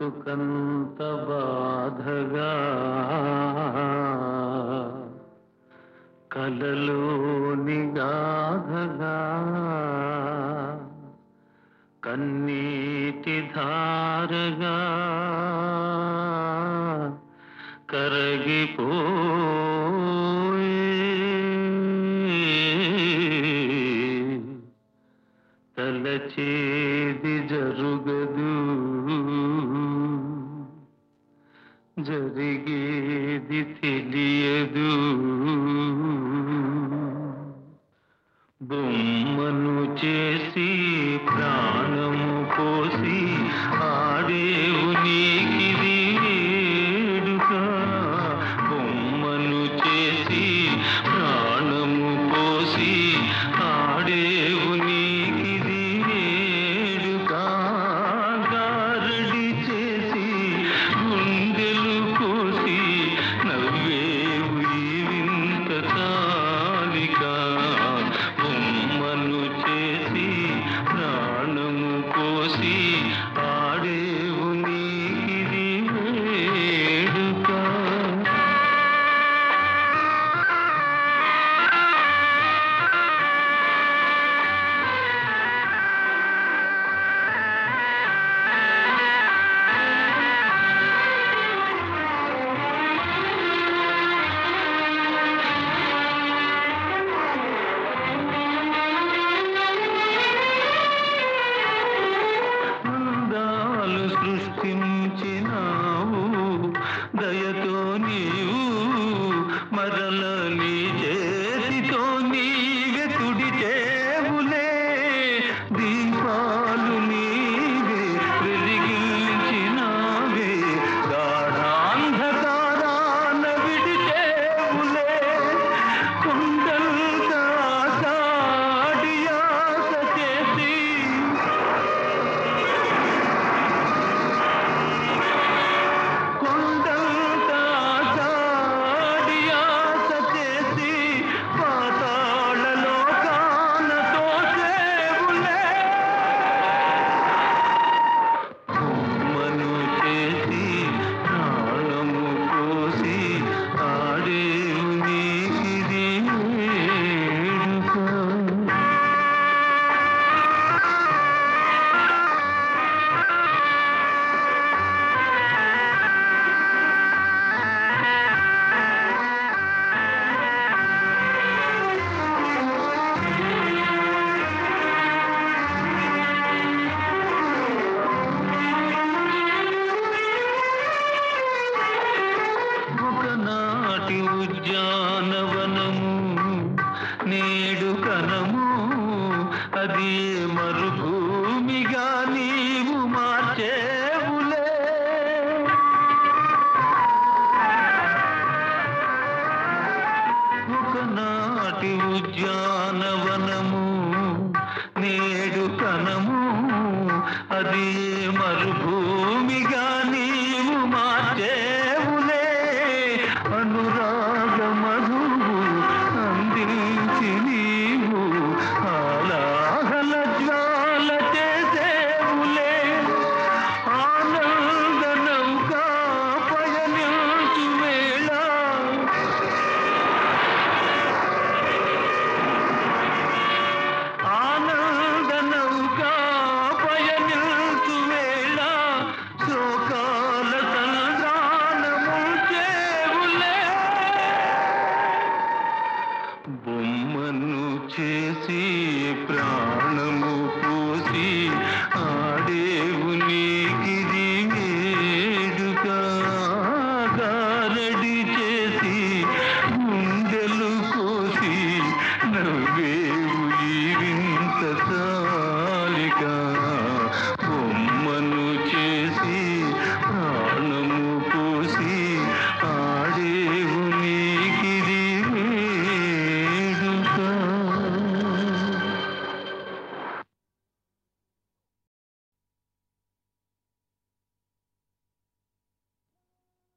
బ్రతుకంత బాధగా కలలోని గాధగా కన్నీటి ధారగా కరగిపోయే తలచేది జరుగదు జరిగేది తెలియదు బొమ్మను చేసి ప్రాణము పోసి ఆడేవు నీకిది వేడుక బొమ్మను చేసి ప్రాణము పోసి ఆడేవు నీకిది వేడుక గారడి చేసి గుండెలు కోసి నవ్వేవు ఈ వింత తాలిక బొమ్మను చేసి ప్రాణము కోసి ఆడేవు నీకిది వేడుక అందాలు సృష్టించినావు దయతో నీవు మరల నీ చేతితో నీవే తుడిచేవులే దీపాలు నీవే వెలిగించినావే గాఢాంధకారాన విడిచేవులే కొండంతా సాడియాస చేసి కొండంతా సాడియాస చేసి పాతాళలో కానతో సేవులే బొమ్మను చేసి ప్రాణము పోసి ఆడేవు నీకిది వేడుక ఒకనాటి ఉద్యానవనము నేడు కనము అది మరుభూమిగా నీవు మార్చేవులే ఒకనాటి ఉద్యాన